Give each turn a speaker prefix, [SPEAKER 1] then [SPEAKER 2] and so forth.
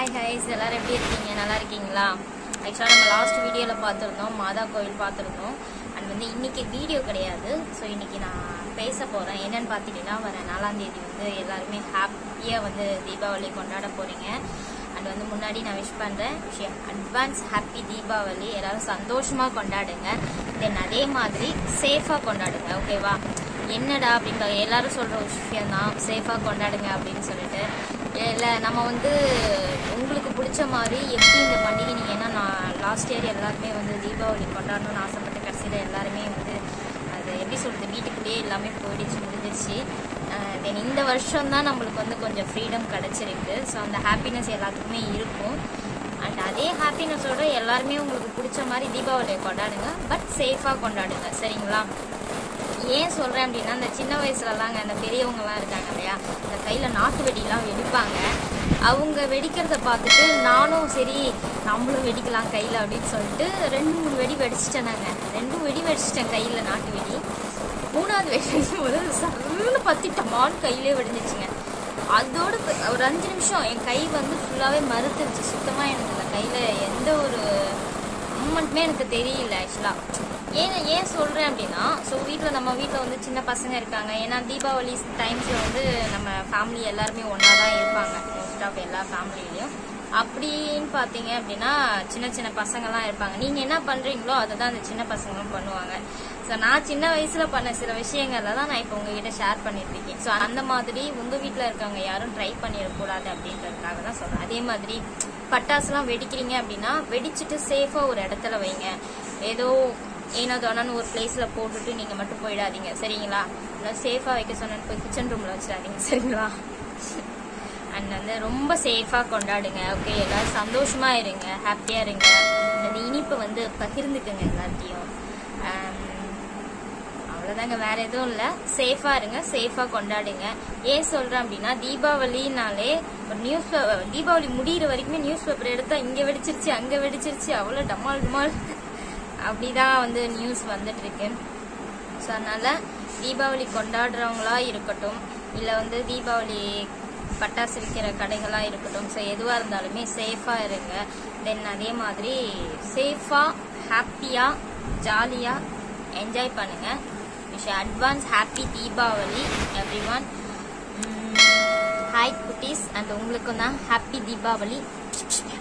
[SPEAKER 1] hi highs எல்லாரும் எப்படி இருக்கீங்க நல்லா இருக்கீங்களா ஆக்சுவலாக நம்ம லாஸ்ட் வீடியோவில் பார்த்துருந்தோம் மாதா கோவில் பார்த்துருந்தோம் அண்ட் வந்து இன்னைக்கு வீடியோ கிடையாது ஸோ இன்னைக்கு நான் பேச போகிறேன் என்னன்னு பார்த்துட்டீங்கன்னா வர நாலாம் தேதி வந்து எல்லாருமே ஹாப்பியாக வந்து தீபாவளி கொண்டாட போகிறீங்க அண்ட் வந்து முன்னாடி நான் விஷ் பண்ணுறேன் விஷயம் அட்வான்ஸ் ஹாப்பி தீபாவளி எல்லாரும் சந்தோஷமாக கொண்டாடுங்க தென் அதே மாதிரி சேஃபாக கொண்டாடுங்க ஓகேவா என்னடா அப்படின்ற எல்லாரும் சொல்கிற ஒரு விஷயம் தான் சேஃபாக கொண்டாடுங்க அப்படின்னு சொல்லிட்டு இல்லை நம்ம வந்து உங்களுக்கு பிடிச்ச மாதிரி எப்படி இந்த பண்டிகை நீங்கள் ஏன்னா நான் லாஸ்ட் இயர் எல்லாருமே வந்து தீபாவளி கொண்டாடணும்னு ஆசைப்பட்ட கடைசியில் எல்லாருமே வந்து அது எப்படி சொல்கிறது வீட்டுக்குள்ளேயே எல்லாமே போயிடுச்சு முடிஞ்சிருச்சு தென் இந்த வருஷம் தான் நம்மளுக்கு வந்து கொஞ்சம் ஃப்ரீடம் கிடச்சிருக்கு ஸோ அந்த ஹாப்பினஸ் எல்லாத்துக்குமே இருக்கும் அண்ட் அதே ஹாப்பினஸோட எல்லாருமே உங்களுக்கு பிடிச்ச மாதிரி தீபாவளியை கொண்டாடுங்க பட் சேஃபாக கொண்டாடுங்க சரிங்களா ஏன் சொல்கிறேன் அப்படின்னா இந்த சின்ன வயசுலலாங்க அந்த பெரியவங்கலாம் இருக்காங்க இல்லையா இந்த கையில் நாட்டு வெடிலாம் வெடிப்பாங்க அவங்க வெடிக்கிறத பார்த்துட்டு நானும் சரி நம்மளும் வெடிக்கலாம் கையில் அப்படின்னு சொல்லிட்டு ரெண்டு மூணு வெடி வெடிச்சிட்டேன் நாங்கள் ரெண்டும் வெடி வெடிச்சிட்டேன் கையில் நாட்டு வெடி மூணாவது வெடி வெடிக்கும் போது சல்லுன்னு பத்திட்டமான்னு கையிலே வெடிஞ்சிச்சுங்க அதோட க- ஒரு அஞ்சு நிமிஷம் என் கை வந்து ஃபுல்லாகவே மறுத்துருச்சு சுத்தமாக எனக்கு அந்த கையில் எந்த ஒரு மூமெண்ட்டுமே எனக்கு தெரியல ஆக்சுவலாக ஏன் ஏன் சொல்கிறேன் அப்படின்னா ஸோ வீட்டில் நம்ம வீட்டில் வந்து சின்ன பசங்க இருக்காங்க ஏன்னா தீபாவளி டைம்ஸில் வந்து நம்ம ஃபேமிலி எல்லாருமே ஒன்றா தான் இருப்பாங்க மோஸ்ட் ஆஃப் எல்லா ஃபேமிலிலையும் அப்படின்னு பார்த்தீங்க அப்படின்னா சின்ன சின்ன பசங்கள்லாம் இருப்பாங்க நீங்கள் என்ன பண்ணுறீங்களோ அதை தான் அந்த சின்ன பசங்களும் பண்ணுவாங்க ஸோ நான் சின்ன வயசில் பண்ண சில விஷயங்கள்ல தான் நான் இப்போ உங்ககிட்ட ஷேர் பண்ணிட்டு இருக்கேன் ஸோ அந்த மாதிரி உங்கள் வீட்டில் இருக்கவங்க யாரும் ட்ரை பண்ணிடக்கூடாது அப்படின்றதுக்காக தான் சொல்கிறேன் அதே மாதிரி பட்டாசுலாம் வெடிக்கிறீங்க அப்படின்னா வெடிச்சிட்டு சேஃபாக ஒரு இடத்துல வைங்க ஏதோ ஏனோ தானோன்னு ஒரு பிளேஸில் போட்டுட்டு நீங்கள் மட்டும் போயிடாதீங்க சரிங்களா இல்லை சேஃபாக வைக்க சொன்னேன்னு போய் கிச்சன் ரூமில் வச்சிடாதீங்க சரிங்களா அண்ட் வந்து ரொம்ப சேஃபாக கொண்டாடுங்க ஓகே எல்லாரும் சந்தோஷமாக இருங்க ஹாப்பியாக இருங்க அந்த இனிப்பை வந்து பகிர்ந்துக்குங்க எல்லாத்தையும் அவ்வளோதாங்க வேற எதுவும் இல்லை சேஃபாக இருங்க சேஃபாக கொண்டாடுங்க ஏன் சொல்கிறேன் அப்படின்னா தீபாவளினாலே ஒரு நியூஸ் தீபாவளி முடியிற வரைக்குமே நியூஸ் பேப்பர் எடுத்தா இங்கே வெடிச்சிருச்சு அங்கே வெடிச்சிருச்சு அவ்வளோ டமால் டமால் அப்படிதான் வந்து நியூஸ் வந்துட்டு இருக்கு ஸோ அதனால தீபாவளி கொண்டாடுறவங்களா இருக்கட்டும் இல்லை வந்து தீபாவளி பட்டாசு விற்கிற கடைகளாக இருக்கட்டும் ஸோ எதுவாக இருந்தாலுமே சேஃபாக இருங்க தென் அதே மாதிரி சேஃபாக ஹாப்பியாக ஜாலியாக என்ஜாய் பண்ணுங்க wish advance happy Deepavali everyone hi குட்டீஸ் அண்ட் உங்களுக்கும் தான் ஹாப்பி தீபாவளி